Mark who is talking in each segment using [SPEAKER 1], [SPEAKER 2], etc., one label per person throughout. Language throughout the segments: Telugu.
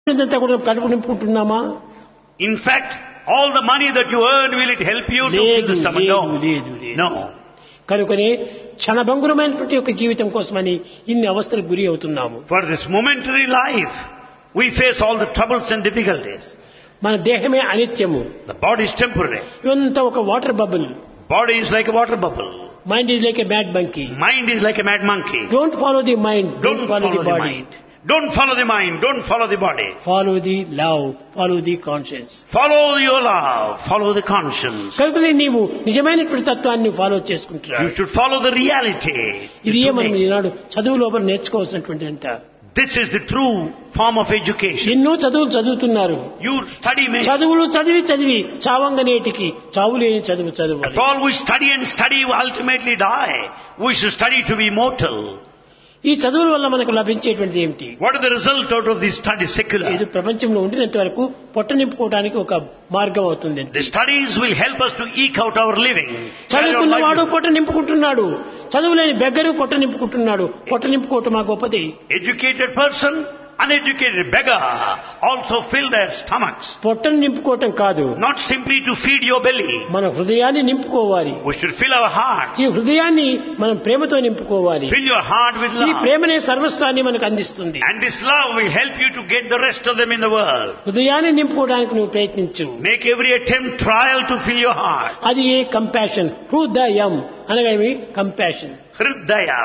[SPEAKER 1] ఇదంతా కూడా కడుపు నింపుకుంటున్నామా
[SPEAKER 2] In fact, all the money that you earn, will it help you to fill
[SPEAKER 1] లేదు
[SPEAKER 2] the stomach?
[SPEAKER 1] లేదు
[SPEAKER 2] No.
[SPEAKER 1] లేదు లేదు
[SPEAKER 2] No.
[SPEAKER 1] కనుకనే క్షణభంగురమైనటువంటి ఒక జీవితం కోసమని ఇన్ని అవస్థలకు గురి అవుతున్నాము
[SPEAKER 2] For this momentary life, we face all the troubles and difficulties.
[SPEAKER 1] మన దేహమే అనిత్యము
[SPEAKER 2] The body is temporary.
[SPEAKER 1] ఇవంతా ఒక water bubble
[SPEAKER 2] Body is like a water bubble.
[SPEAKER 1] Mind is like a mad monkey
[SPEAKER 2] Mind is like a mad monkey.
[SPEAKER 1] Don't follow the mind
[SPEAKER 2] Don't
[SPEAKER 1] don't follow the
[SPEAKER 2] follow the
[SPEAKER 1] body
[SPEAKER 2] mind. Don't follow the mind. Don't follow the body.
[SPEAKER 1] Follow the love follow the conscience
[SPEAKER 2] Follow your love. Follow the conscience.
[SPEAKER 1] కనుకనే నీవు నిజమైనటువంటి తత్వాన్ని ఫాలో చేసుకుంటున్నావు
[SPEAKER 2] You should follow the reality.
[SPEAKER 1] ఇది
[SPEAKER 2] The
[SPEAKER 1] ఏ
[SPEAKER 2] true
[SPEAKER 1] మనం
[SPEAKER 2] nature.
[SPEAKER 1] ఈనాడు చదువు లోపల నేర్చుకోవాల్సినటువంటి అంత
[SPEAKER 2] This is the true form of education.
[SPEAKER 1] ఎన్నో చదువులు చదువుతున్నారు
[SPEAKER 2] You study many.
[SPEAKER 1] చదువులు చదివి చదివి చావంగనేటికి చావు లేని చదువు చదువు
[SPEAKER 2] If all we study and study, we ultimately die. We should study to be immortal.
[SPEAKER 1] ఈ చదువుల వల్ల మనకు లభించేటువంటిది ఏమిటి
[SPEAKER 2] What is the result out of these studies? Secular.
[SPEAKER 1] ఇది ప్రపంచంలో ఉండినంత వరకు పొట్ట నింపుకోవడానికి ఒక మార్గం అవుతుంది
[SPEAKER 2] The studies will help us to eke out our living.
[SPEAKER 1] చదువుకున్నవాడు పొట్ట నింపుకుంటున్నాడు చదువులేని బెగ్గరు పొట్ట నింపుకుంటున్నాడు పొట్ట నింపుకోవటం మా గొప్పది
[SPEAKER 2] Educated person, uneducated beggar also fill their stomachs.
[SPEAKER 1] పొట్టను నింపుకోవటం కాదు
[SPEAKER 2] Not simply to feed your belly.
[SPEAKER 1] మన హృదయాన్ని నింపుకోవాలి
[SPEAKER 2] We should fill our hearts.
[SPEAKER 1] ఈ హృదయాన్ని మనం ప్రేమతో నింపుకోవాలి
[SPEAKER 2] Fill your heart with
[SPEAKER 1] ఈ
[SPEAKER 2] love.
[SPEAKER 1] ప్రేమనే సర్వస్వాన్ని మనకు అందిస్తుంది
[SPEAKER 2] And this love will help you to get the rest of them in the world.
[SPEAKER 1] హృదయాన్ని నింపుకోవడానికి నువ్వు ప్రయత్నించు
[SPEAKER 2] Make every attempt, trial to fill your heart.
[SPEAKER 1] అది ఏ కంపాషన్ హృదయం అనగా ఏమి కంపాషన్
[SPEAKER 2] Hridaya.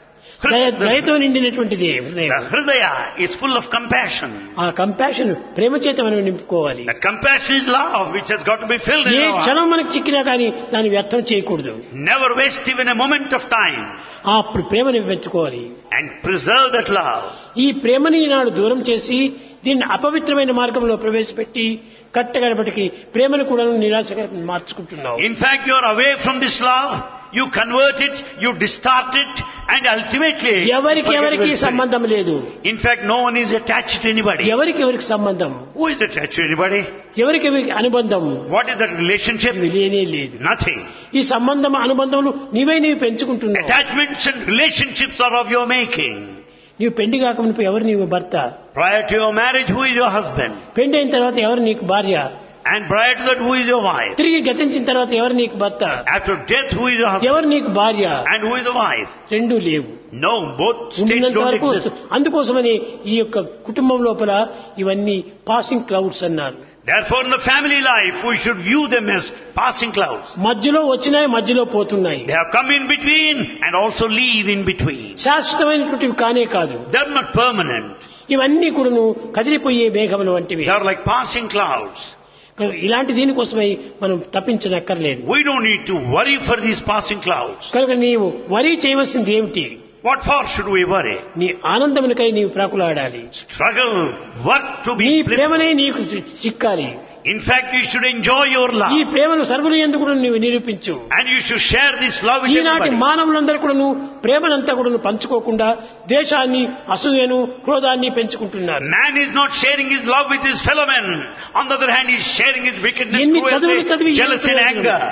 [SPEAKER 1] దయ
[SPEAKER 2] Hrid-
[SPEAKER 1] దయతో నిండినటువంటిది
[SPEAKER 2] The
[SPEAKER 1] హృదయం
[SPEAKER 2] Hridaya is full of compassion.
[SPEAKER 1] ఆ కంపాషన్ ప్రేమ చేత మనం నింపుకోవాలి
[SPEAKER 2] The compassion is love which has got to be filled in
[SPEAKER 1] A
[SPEAKER 2] our heart.
[SPEAKER 1] క్షణం మనకు చిక్కినా కానీ దాన్ని వ్యర్థం చేయకూడదు
[SPEAKER 2] Never waste even a moment of time
[SPEAKER 1] ఆ ప్రేమని పెంచుకోవాలి
[SPEAKER 2] and preserve that love.
[SPEAKER 1] ఈ ప్రేమని ఈనాడు దూరం చేసి దీన్ని అపవిత్రమైన మార్గంలో ప్రవేశపెట్టి కట్టగడపటికి ప్రేమను కూడా నిరాశగా మార్చుకుంటున్నావు
[SPEAKER 2] In fact, you are away from this love, you convert it, you distort it, and ultimately, you
[SPEAKER 1] ఎవరికి
[SPEAKER 2] forget
[SPEAKER 1] ఎవరికి
[SPEAKER 2] your spirit.
[SPEAKER 1] సంబంధం లేదు
[SPEAKER 2] In fact, no one is attached to anybody.
[SPEAKER 1] ఎవరికి ఎవరికి సంబంధం
[SPEAKER 2] Who is attached to anybody?
[SPEAKER 1] ఎవరికి ఎవరికి అనుబంధం
[SPEAKER 2] What is that relationship?
[SPEAKER 1] ఇవి లేనే లేదు
[SPEAKER 2] Nothing.
[SPEAKER 1] ఈ సంబంధం అనుబంధములు నీవే నీవు పెంచుకుంటున్నావు
[SPEAKER 2] Attachments and relationships are of your making.
[SPEAKER 1] నీవు పెళ్లి కాకముందు ఎవరు నీవు భర్త
[SPEAKER 2] Prior to your marriage, who is your husband?
[SPEAKER 1] పెళ్లి అయిన తర్వాత ఎవరు నీకు భార్య
[SPEAKER 2] And prior to that, who is your wife?
[SPEAKER 1] తిరిగి గతించిన తర్వాత ఎవరు నీకు భర్త
[SPEAKER 2] After death, who is your husband?
[SPEAKER 1] ఎవరు నీకు భార్య
[SPEAKER 2] And who is the wife?
[SPEAKER 1] రెండూ లేవు
[SPEAKER 2] No, both states
[SPEAKER 1] ఉండినంత
[SPEAKER 2] don't
[SPEAKER 1] వరకు
[SPEAKER 2] exist.
[SPEAKER 1] అందుకోసమని ఈ యొక్క కుటుంబం లోపల ఇవన్నీ పాసింగ్ క్లౌడ్స్ అన్నారు
[SPEAKER 2] Therefore, in the family life, we should view them as passing clouds.
[SPEAKER 1] మధ్యలో వచ్చినాయి మధ్యలో పోతున్నాయి
[SPEAKER 2] They have come in between and also leave in between.
[SPEAKER 1] శాశ్వతమైనటువంటివి కానే కాదు
[SPEAKER 2] They're not permanent.
[SPEAKER 1] ఇవన్నీ కూడాను కదిలిపోయే మేఘములు వంటివి
[SPEAKER 2] They are like passing clouds.
[SPEAKER 1] ఇలాంటి దీనికోసమై మనం తప్పించనక్కర్లేదు
[SPEAKER 2] We don't need to worry for these passing clouds.
[SPEAKER 1] కనుక నీవు వరి చేయవలసింది ఏమిటి
[SPEAKER 2] What for should we worry?
[SPEAKER 1] నీ ఆనందమునికై నీవు ప్రాకులాడాలి
[SPEAKER 2] Struggle, work to
[SPEAKER 1] నీ
[SPEAKER 2] be blissful.
[SPEAKER 1] ప్రేమనే నీకు చి- చిక్కాలి
[SPEAKER 2] In fact, you should enjoy your
[SPEAKER 1] ఈ
[SPEAKER 2] love.
[SPEAKER 1] ప్రేమను సర్వులు ఎందుకు కూడా నీవు నిరూపించు
[SPEAKER 2] And you should share this love with
[SPEAKER 1] ఈనాటి
[SPEAKER 2] everybody.
[SPEAKER 1] మానవులందరూ కూడాను ప్రేమనంతా కూడాను పంచుకోకుండా దేశాన్ని అసూయను క్రోధాన్ని పెంచుకుంటున్నారు
[SPEAKER 2] Man is not sharing his love with his fellow men. On the other hand, he is sharing his wickedness,
[SPEAKER 1] ఎన్ని చదువులు
[SPEAKER 2] cruelty,
[SPEAKER 1] చదివి ఏం
[SPEAKER 2] jealousy and
[SPEAKER 1] ప్రయోజనం?
[SPEAKER 2] anger.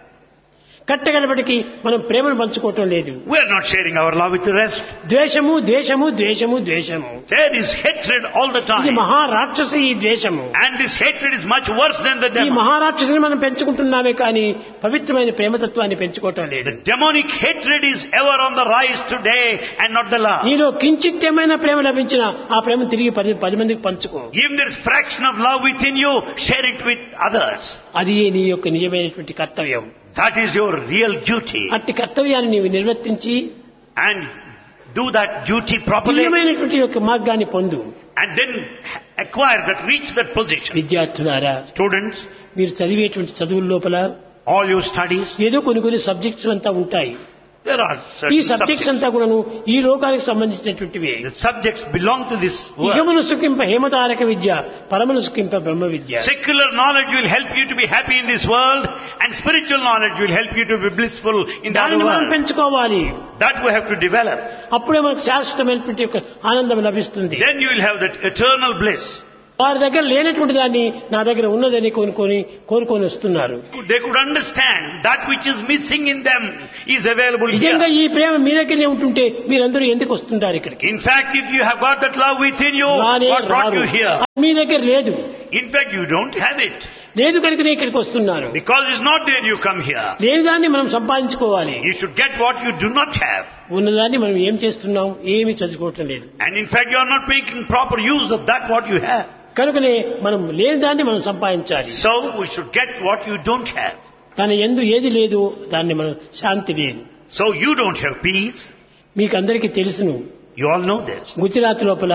[SPEAKER 1] కట్టగడబడికి మనం ప్రేమను పంచుకోవటం లేదు
[SPEAKER 2] We are not sharing our love with the rest.
[SPEAKER 1] ద్వేషము ద్వేషము ద్వేషము ద్వేషము
[SPEAKER 2] There is hatred all the
[SPEAKER 1] ఇది
[SPEAKER 2] time.
[SPEAKER 1] మహారాక్షసి ఈ ద్వేషము
[SPEAKER 2] And this hatred is much worse than the
[SPEAKER 1] ఈ
[SPEAKER 2] demon.
[SPEAKER 1] మహారాక్షసిని మనం పెంచుకుంటున్నామే కానీ పవిత్రమైన ప్రేమతత్వాన్ని పెంచుకోవటం లేదు
[SPEAKER 2] The demonic hatred is ever on the rise today and not the love.
[SPEAKER 1] నీలో కించిత్తేమైనా ప్రేమ లభించినా ఆ ప్రేమ తిరిగి పది పది మందికి పంచుకో
[SPEAKER 2] If there is fraction of love within you, share it with others.
[SPEAKER 1] అది నీ యొక్క నిజమైనటువంటి కర్తవ్యం
[SPEAKER 2] That is your real duty.
[SPEAKER 1] అట్టి కర్తవ్యాన్ని నీవు నిర్వర్తించి
[SPEAKER 2] And do that duty properly
[SPEAKER 1] దివ్యమైనటువంటి యొక్క మార్గాన్ని పొందు
[SPEAKER 2] and then acquire that, reach that position.
[SPEAKER 1] విద్యార్థులారా
[SPEAKER 2] Students,
[SPEAKER 1] మీరు చదివేటువంటి చదువుల లోపల
[SPEAKER 2] all your studies,
[SPEAKER 1] ఏదో కొన్ని కొన్ని సబ్జెక్ట్స్ అంతా ఉంటాయి
[SPEAKER 2] there are
[SPEAKER 1] ఈ
[SPEAKER 2] certain
[SPEAKER 1] సబ్జెక్ట్స్
[SPEAKER 2] subjects.
[SPEAKER 1] అంతా కూడాను ఈ లోకానికి సంబంధించినటువంటివి
[SPEAKER 2] The subjects belong to this world.
[SPEAKER 1] ఇహమును సుఖింప హేమతారక విద్య పరమును సుఖింప బ్రహ్మ విద్య
[SPEAKER 2] Secular knowledge will help you to be happy in this world and spiritual knowledge will help you to be blissful in the other
[SPEAKER 1] దానిని మనం
[SPEAKER 2] world.
[SPEAKER 1] పెంచుకోవాలి
[SPEAKER 2] That we have to develop.
[SPEAKER 1] అప్పుడే మనకు శాశ్వతమైనటువంటి యొక్క ఆనందం లభిస్తుంది
[SPEAKER 2] Then you will have that eternal bliss.
[SPEAKER 1] వారి దగ్గర లేనటువంటి దాన్ని నా దగ్గర ఉన్నదని కొనుక్కొని కోరుకొని వస్తున్నారు
[SPEAKER 2] They could understand that which is missing in them is available
[SPEAKER 1] నిజంగా
[SPEAKER 2] here.
[SPEAKER 1] ఈ ప్రేమ మీ దగ్గరనే ఉంటుంటే మీరందరూ ఎందుకు వస్తుంటారు ఇక్కడికి
[SPEAKER 2] In fact, if you have got that love within you,
[SPEAKER 1] రానే
[SPEAKER 2] what brought
[SPEAKER 1] రారు.
[SPEAKER 2] you here?
[SPEAKER 1] మీ దగ్గర లేదు
[SPEAKER 2] In fact, you don't have it.
[SPEAKER 1] లేదు కనుకనే ఇక్కడికి వస్తున్నారు
[SPEAKER 2] Because it's not there, you come here.
[SPEAKER 1] లేని దాన్ని మనం సంపాదించుకోవాలి
[SPEAKER 2] You should get what you do not have.
[SPEAKER 1] ఉన్నదాన్ని మనం ఏం చేస్తున్నాం ఏమీ చదువుకోవటం లేదు
[SPEAKER 2] And in fact, you are not making proper use of that what you have.
[SPEAKER 1] కనుకనే మనం లేని దాన్ని మనం సంపాదించాలి
[SPEAKER 2] So, we should get what you don't have.
[SPEAKER 1] తన ఎందు ఏది లేదు దాన్ని మనం శాంతి లేదు
[SPEAKER 2] So, you don't have peace.
[SPEAKER 1] మీకు అందరికీ తెలుసును
[SPEAKER 2] You all know this.
[SPEAKER 1] Gujarat లోపల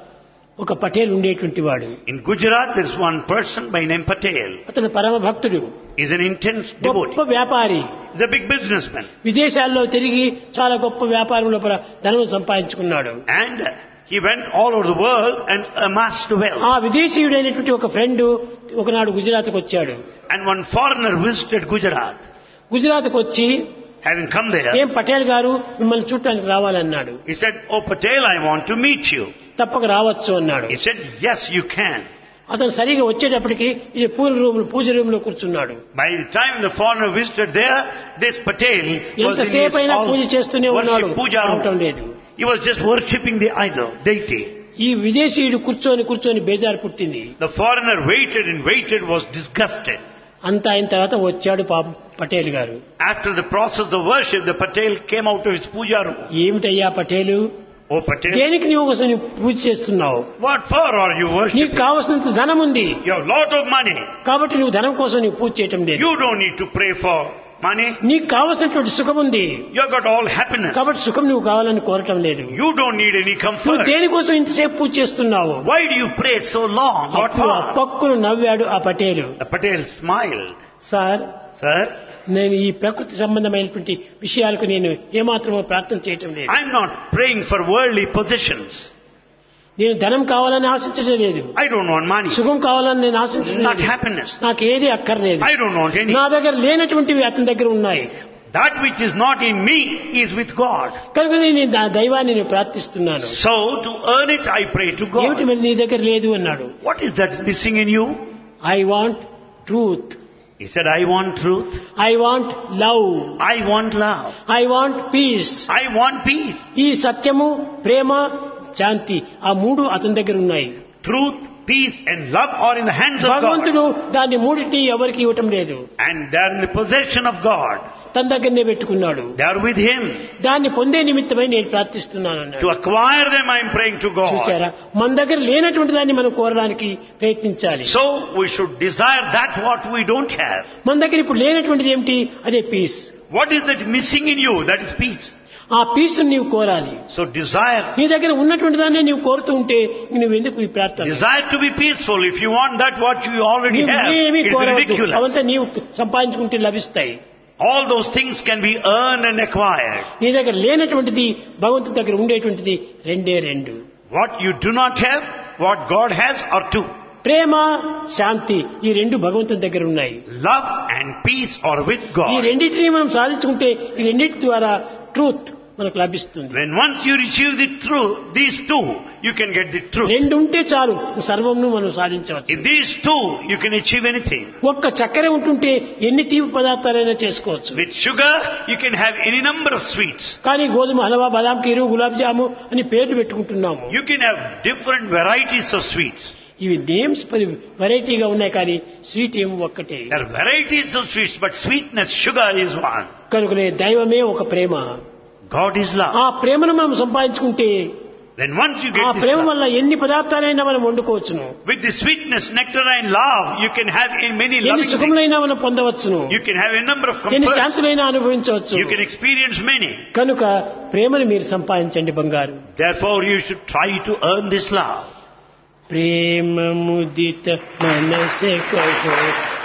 [SPEAKER 1] ఒక పటేల్ ఉండేటువంటి వాడు
[SPEAKER 2] In Gujarat, there is one person by name Patel.
[SPEAKER 1] అతను పరమ భక్తుడు
[SPEAKER 2] He's an intense devotee.
[SPEAKER 1] గొప్ప వ్యాపారి
[SPEAKER 2] He's a big businessman.
[SPEAKER 1] విదేశాల్లో తిరిగి చాలా గొప్ప వ్యాపారం లోపల ధనం సంపాదించుకున్నాడు
[SPEAKER 2] And he went all over the world and amassed wealth.
[SPEAKER 1] ఆ విదేశీయుడైనటువంటి ఒక ఫ్రెండ్ ఒకనాడు గుజరాత్కు వచ్చాడు
[SPEAKER 2] And one foreigner visited Gujarat.
[SPEAKER 1] గుజరాత్కు వచ్చి
[SPEAKER 2] Having come there,
[SPEAKER 1] ఏం పటేల్ గారు మిమ్మల్ని చూడటానికి రావాలన్నాడు
[SPEAKER 2] he said, Oh Patel, I want to meet you.
[SPEAKER 1] తప్పక రావచ్చు అన్నాడు
[SPEAKER 2] He said, Yes, you can.
[SPEAKER 1] అతను సరిగా వచ్చేటప్పటికి ఈ పూజ రూమ్ పూజ రూమ్ లో కూర్చున్నాడు
[SPEAKER 2] By the time the foreigner visited there, this Patel was in his
[SPEAKER 1] ఎంతసేపు అయినా పూజ చేస్తూనే
[SPEAKER 2] all
[SPEAKER 1] ఉన్నాడు
[SPEAKER 2] worship puja
[SPEAKER 1] రావటం
[SPEAKER 2] room.
[SPEAKER 1] లేదు
[SPEAKER 2] He was just worshipping the idol, deity.
[SPEAKER 1] ఈ విదేశీయుడు కూర్చొని కూర్చొని బేజారు పుట్టింది
[SPEAKER 2] The foreigner waited and waited, was disgusted.
[SPEAKER 1] అంతా అయిన తర్వాత వచ్చాడు పాపం పటేల్ గారు
[SPEAKER 2] After the process of worship, the Patel came out of his puja room.
[SPEAKER 1] ఏమిటయ్యా పటేలు
[SPEAKER 2] Oh Patel,
[SPEAKER 1] దేనికి నీవు కోసం నీవు పూజ చేస్తున్నావు
[SPEAKER 2] what for are you
[SPEAKER 1] నీకు
[SPEAKER 2] worshipping?
[SPEAKER 1] కావలసినంత ధనం ఉంది
[SPEAKER 2] You have lot of money.
[SPEAKER 1] కాబట్టి నువ్వు ధనం కోసం నీవు పూజ చేయటం లేదు
[SPEAKER 2] You don't need to pray for money.
[SPEAKER 1] నీకు కావలసినటువంటి సుఖం ఉంది
[SPEAKER 2] You have got all happiness.
[SPEAKER 1] కాబట్టి సుఖం నువ్వు కావాలని కోరటం లేదు
[SPEAKER 2] You don't need any
[SPEAKER 1] నువ్వు
[SPEAKER 2] comfort.
[SPEAKER 1] దేనికోసం ఇంతసేపు పూజ చేస్తున్నావు
[SPEAKER 2] Why do you pray so long? What
[SPEAKER 1] అప్పుడు ఆ
[SPEAKER 2] for?
[SPEAKER 1] పక్కును నవ్వాడు ఆ Patel
[SPEAKER 2] The Patel smiled.
[SPEAKER 1] Sir
[SPEAKER 2] Sir,
[SPEAKER 1] నేను ఈ ప్రకృతి సంబంధమైనటువంటి విషయాలకు నేను ఏమాత్రమో ప్రార్థన చేయటం లేదు
[SPEAKER 2] I'm not praying for worldly possessions.
[SPEAKER 1] నేను ధనం కావాలని ఆశించడం లేదు
[SPEAKER 2] I don't want money.
[SPEAKER 1] సుఖం కావాలని నేను ఆశించడం
[SPEAKER 2] Not
[SPEAKER 1] లేదు
[SPEAKER 2] happiness.
[SPEAKER 1] నాకు ఏది అక్కర్లేదు
[SPEAKER 2] I don't want any.
[SPEAKER 1] నా దగ్గర లేనటువంటివి అతని దగ్గర ఉన్నాయి
[SPEAKER 2] That which is not in me is with God.
[SPEAKER 1] కనుక నేను నా దైవాన్ని నేను ప్రార్థిస్తున్నాను
[SPEAKER 2] So to earn it, I pray to
[SPEAKER 1] ఏమిటి
[SPEAKER 2] God.
[SPEAKER 1] మరి నీ దగ్గర లేదు అన్నాడు
[SPEAKER 2] What is that missing in you?
[SPEAKER 1] I want truth
[SPEAKER 2] He said, I want truth.
[SPEAKER 1] I want love
[SPEAKER 2] I want love.
[SPEAKER 1] I want peace
[SPEAKER 2] I want peace.
[SPEAKER 1] ఈ సత్యము ప్రేమ శాంతి ఆ మూడు అతని దగ్గర ఉన్నాయి
[SPEAKER 2] Truth, peace and love are in the hands of God.
[SPEAKER 1] భగవంతుడు దాన్ని మూడింటిని ఎవరికి ఇవ్వటం లేదు
[SPEAKER 2] And they are in the possession of God.
[SPEAKER 1] తన దగ్గరనే పెట్టుకున్నాడు
[SPEAKER 2] They are with Him.
[SPEAKER 1] దాన్ని పొందే నిమిత్తమై నేను ప్రార్థిస్తున్నాను అన్నాడు
[SPEAKER 2] To acquire them, I am praying to God.
[SPEAKER 1] చూచారా మన దగ్గర లేనటువంటి దాన్ని మనం కోరడానికి ప్రయత్నించాలి
[SPEAKER 2] So we should desire that what we don't have.
[SPEAKER 1] మన దగ్గర ఇప్పుడు లేనటువంటిది ఏమిటి అదే peace
[SPEAKER 2] What is that missing in you? That is peace.
[SPEAKER 1] ఆ పీస్ నీవు కోరాలి
[SPEAKER 2] So desire,
[SPEAKER 1] నీ దగ్గర ఉన్నటువంటి దాన్ని నీవు కోరుతూ ఉంటే నువ్వు ఎందుకు ఈ ప్రార్థన
[SPEAKER 2] desire to be peaceful. If you want that what you already
[SPEAKER 1] నీవు
[SPEAKER 2] have,
[SPEAKER 1] ఏమీ
[SPEAKER 2] it is
[SPEAKER 1] కోరవద్దు
[SPEAKER 2] ridiculous.
[SPEAKER 1] అవంతా నీవు సంపాదించుకుంటే లభిస్తాయి
[SPEAKER 2] All those things can be earned and acquired.
[SPEAKER 1] నీ దగ్గర లేనటువంటిది భగవంతుడి దగ్గర ఉండేటువంటిది రెండే రెండు
[SPEAKER 2] What you do not have, what God has are two.
[SPEAKER 1] ప్రేమ శాంతి ఈ రెండు భగవంతుని దగ్గర ఉన్నాయి
[SPEAKER 2] Love and peace are with
[SPEAKER 1] ఈ
[SPEAKER 2] God.
[SPEAKER 1] రెండింటిని మనం సాధించుకుంటే ఈ రెండింటి ద్వారా ట్రూత్ మనకు లభిస్తుంది
[SPEAKER 2] When once you receive the truth, these two, you can get the truth.
[SPEAKER 1] రెండు ఉంటే చాలు సర్వంను మనం సాధించవచ్చు
[SPEAKER 2] In these two, you can achieve anything.
[SPEAKER 1] ఒక్క చక్కెర ఉంటుంటే ఎన్ని తీపి పదార్థాలైనా చేసుకోవచ్చు
[SPEAKER 2] With sugar, you can have any number of sweets.
[SPEAKER 1] కానీ గోధుమ హల్వా బాదాం కీరు గులాబ్ జాము అని పేర్లు పెట్టుకుంటున్నాము
[SPEAKER 2] You can have different varieties of sweets.
[SPEAKER 1] ఇవి నేమ్స్ వెరైటీగా ఉన్నాయి కానీ స్వీట్ ఏమో ఒక్కటే
[SPEAKER 2] There are varieties of sweets, but sweetness, sugar is one.
[SPEAKER 1] కనుకనే దైవమే ఒక ప్రేమ
[SPEAKER 2] God is love.
[SPEAKER 1] ఆ ప్రేమను మనం సంపాదించుకుంటే
[SPEAKER 2] Then once you
[SPEAKER 1] ఆ
[SPEAKER 2] get this
[SPEAKER 1] ప్రేమ
[SPEAKER 2] love,
[SPEAKER 1] వల్ల ఎన్ని పదార్థాలైనా మనం వండుకోవచ్చును
[SPEAKER 2] with the sweetness, nectar and love, you can have in many
[SPEAKER 1] ఎన్ని
[SPEAKER 2] loving things.
[SPEAKER 1] సుఖములైనా మనం పొందవచ్చును
[SPEAKER 2] You can have a number of
[SPEAKER 1] ఎన్ని
[SPEAKER 2] comforts.
[SPEAKER 1] శాంతులైనా అనుభవించవచ్చు
[SPEAKER 2] You can experience many.
[SPEAKER 1] కనుక ప్రేమను మీరు సంపాదించండి బంగారు
[SPEAKER 2] Therefore, you should try to earn this love.
[SPEAKER 1] ప్రేమ ముదిత మనసే కహో